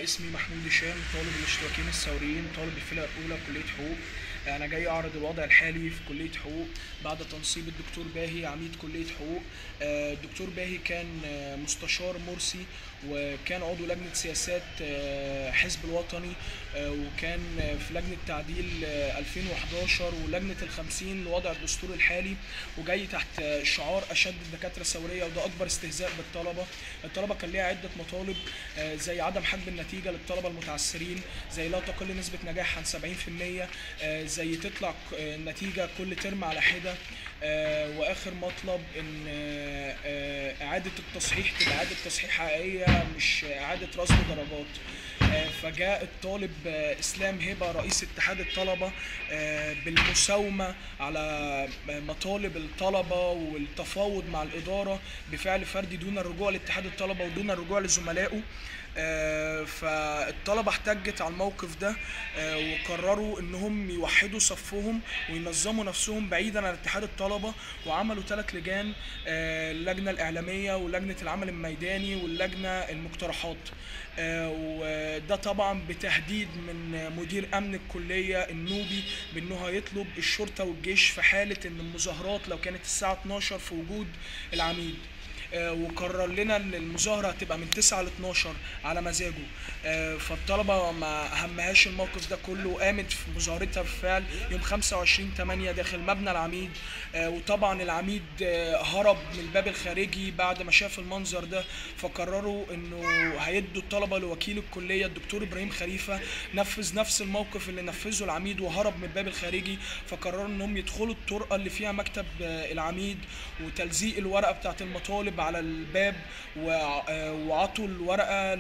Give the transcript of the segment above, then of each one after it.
اسمي محمود هشام طالب الاشتراكيين الثوريين طالب الفرقة الأولى كلية حقوق أنا جاي أعرض الوضع الحالي في كلية حقوق بعد تنصيب الدكتور باهي عميد كلية حقوق آه، الدكتور باهي كان آه، مستشار مرسي وكان عضو لجنة سياسات آه، حزب الوطني آه، وكان آه، في لجنة تعديل آه، 2011 ولجنة الخمسين لوضع الدستور الحالي وجاي تحت آه، شعار أشد الدكاترة ثورية وده أكبر استهزاء بالطلبة الطلبة كان ليها عدة مطالب آه، زي عدم حجب النتيجة للطلبة المتعثرين زي لا تقل نسبة نجاح عن 70% آه، زي تطلع ك- آه، النتيجة كل ترم على حدة آه، واخر مطلب ان آه، آه، اعاده التصحيح تبقى اعاده تصحيح حقيقيه مش اعاده رصد درجات آه، فجاء الطالب آه، اسلام هبه رئيس اتحاد الطلبه آه، بالمساومه على مطالب الطلبه والتفاوض مع الاداره بفعل فردي دون الرجوع لاتحاد الطلبه ودون الرجوع لزملائه آه، فالطلبه احتجت على الموقف ده آه، وقرروا انهم يوحدوا صفهم وينظموا نفسهم بعيدا عن اتحاد الطلبه وعملوا ثلاث لجان آه، اللجنه الاعلاميه ولجنه العمل الميداني واللجنه المقترحات آه، وده طبعا بتهديد من مدير امن الكليه النوبي بانه هيطلب الشرطه والجيش في حاله ان المظاهرات لو كانت الساعه 12 في وجود العميد آه، وقرر لنا ان المظاهره هتبقى من 9 ل 12 على مزاجه آه، فالطلبه ما همهاش الموقف ده كله وقامت في مظاهرتها بالفعل يوم 25 8 داخل مبنى العميد آه، وطبعا العميد آه، هرب من الباب الخارجي بعد ما شاف المنظر ده فقرروا انه هيدوا الطلبه لوكيل الكليه الدكتور ابراهيم خليفه نفذ نفس الموقف اللي نفذه العميد وهرب من الباب الخارجي فقرروا انهم يدخلوا الطرقه اللي فيها مكتب آه، العميد وتلزيق الورقه بتاعت المطالب على الباب وع- آه، وعطوا الورقه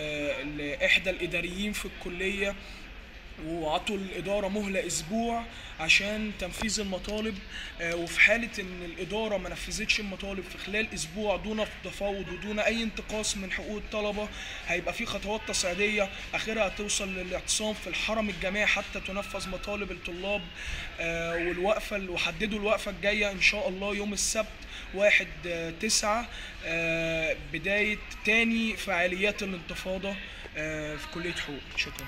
ل- لاحدى الاداريين في الكليه وعطوا الإدارة مهلة أسبوع عشان تنفيذ المطالب آه، وفي حالة إن الإدارة ما نفذتش المطالب في خلال أسبوع دون تفاوض ودون أي انتقاص من حقوق الطلبة هيبقى في خطوات تصعيدية آخرها هتوصل للاعتصام في الحرم الجامعي حتى تنفذ مطالب الطلاب آه، والوقفة وحددوا الوقفة الجاية إن شاء الله يوم السبت واحد آه، تسعة آه، بداية تاني فعاليات الانتفاضة آه، في كلية حقوق شكرا